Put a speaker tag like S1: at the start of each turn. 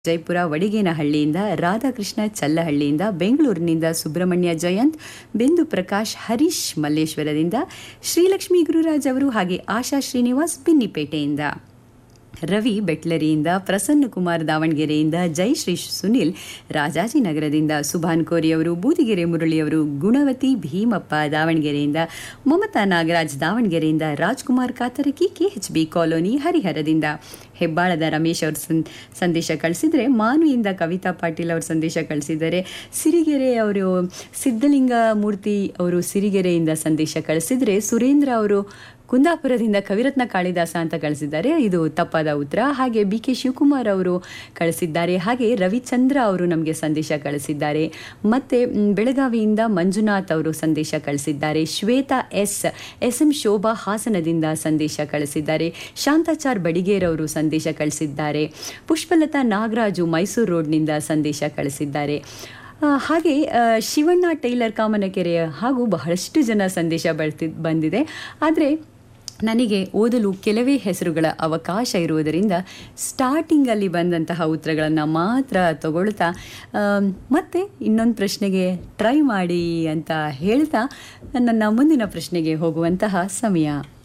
S1: ಜೈಪುರ ವಡಿಗೇನಹಳ್ಳಿಯಿಂದ ರಾಧಾಕೃಷ್ಣ ಚಲ್ಲಹಳ್ಳಿಯಿಂದ ಬೆಂಗಳೂರಿನಿಂದ ಸುಬ್ರಹ್ಮಣ್ಯ ಜಯಂತ್ ಬಿಂದು ಪ್ರಕಾಶ್ ಹರೀಶ್ ಮಲ್ಲೇಶ್ವರದಿಂದ ಶ್ರೀಲಕ್ಷ್ಮಿ ಗುರುರಾಜ್ ಅವರು ಹಾಗೆ ಆಶಾ ಶ್ರೀನಿವಾಸ್ ಬಿನ್ನಿಪೇಟೆಯಿಂದ ರವಿ ಬೆಟ್ಲರಿಯಿಂದ ಪ್ರಸನ್ನ ಕುಮಾರ್ ದಾವಣಗೆರೆಯಿಂದ ಜಯಶ್ರೀ ಸುನಿಲ್ ರಾಜಾಜಿನಗರದಿಂದ ಸುಭಾನ್ ಕೋರಿ ಅವರು ಬೂದಿಗೆರೆ ಮುರಳಿಯವರು ಗುಣವತಿ ಭೀಮಪ್ಪ ದಾವಣಗೆರೆಯಿಂದ ಮಮತಾ ನಾಗರಾಜ್ ದಾವಣಗೆರೆಯಿಂದ Rajkumar Katharaki KH B colony ಹರಿಹರದಿಂದ ಹೆಬ್ಬಾಳದ ರಮೇಶ್ ಅವರು ಸಂ ಸಂದೇಶ ಕಳಿಸಿದರೆ ಮಾನ್ವಿಯಿಂದ ಕವಿತಾ ಪಾಟೀಲ್ ಅವರು ಸಂದೇಶ ಕಳಿಸಿದ್ದಾರೆ ಸಿರಿಗೆರೆ ಅವರು ಸಿದ್ಧಲಿಂಗ ಮೂರ್ತಿ ಅವರು ಸಿರಿಗೆರೆಯಿಂದ ಸಂದೇಶ ಕಳಿಸಿದರೆ ಸುರೇಂದ್ರ ಅವರು ಕುಂದಾಪುರದಿಂದ ಕವಿರತ್ನ ಕಾಳಿದಾಸ ಅಂತ ಕಳಿಸಿದ್ದಾರೆ ಇದು ತಪ್ಪಾದ ಉತ್ತರ ಹಾಗೆ ಬಿ ಕೆ ಶಿವಕುಮಾರ್ ಅವರು ಕಳಿಸಿದ್ದಾರೆ ಹಾಗೆ ರವಿಚಂದ್ರ ಅವರು ನಮಗೆ ಸಂದೇಶ ಕಳಿಸಿದ್ದಾರೆ ಮತ್ತು ಮ್, ಬೆಳಗಾವಿಯಿಂದ ಮಂಜುನಾಥ್ ಅವರು ಸಂದೇಶ ಕಳಿಸಿದ್ದಾರೆ Shweta S S M Shobha ಹಾಸನದಿಂದ ಸಂದೇಶ ಕಳಿಸಿದ್ದಾರೆ ಶಾಂತಾಚಾರ್ ಬಡಿಗೇರ್ ಅವರು ಸಂದೇಶ ಕಳಿಸಿದ್ದಾರೆ ಪುಷ್ಪಲತಾ ನಾಗರಾಜು ಮೈಸೂರು ರೋಡ್ನಿಂದ ಸಂದೇಶ ಕಳಿಸಿದ್ದಾರೆ ಆ, ಹಾಗೆ ಆ, ಶಿವಣ್ಣ ಟೈಲರ್ ಕಾಮನಕೆರೆಯ ಹಾಗೂ ಬಹಳಷ್ಟು ಜನ ಸಂದೇಶ ಬರ್ತಿ ಬಂದಿದೆ ಆದರೆ ನನಗೆ ಓದಲು ಕೆಲವೇ ಹೆಸರುಗಳ ಅವಕಾಶ ಇರುವುದರಿಂದ ಸ್ಟಾರ್ಟಿಂಗಲ್ಲಿ ಬಂದಂತಹ ಉತ್ತರಗಳನ್ನು ಮಾತ್ರ ತಗೊಳ್ತಾ ಆಮ್, ಮತ್ತೆ ಇನ್ನೊಂದು ಪ್ರಶ್ನೆಗೆ ಟ್ರೈ ಮಾಡಿ ಅಂತ ಹೇಳ್ತಾ ನನ್ನ ಮುಂದಿನ ಪ್ರಶ್ನೆಗೆ ಹೋಗುವಂತಹ ಸಮಯ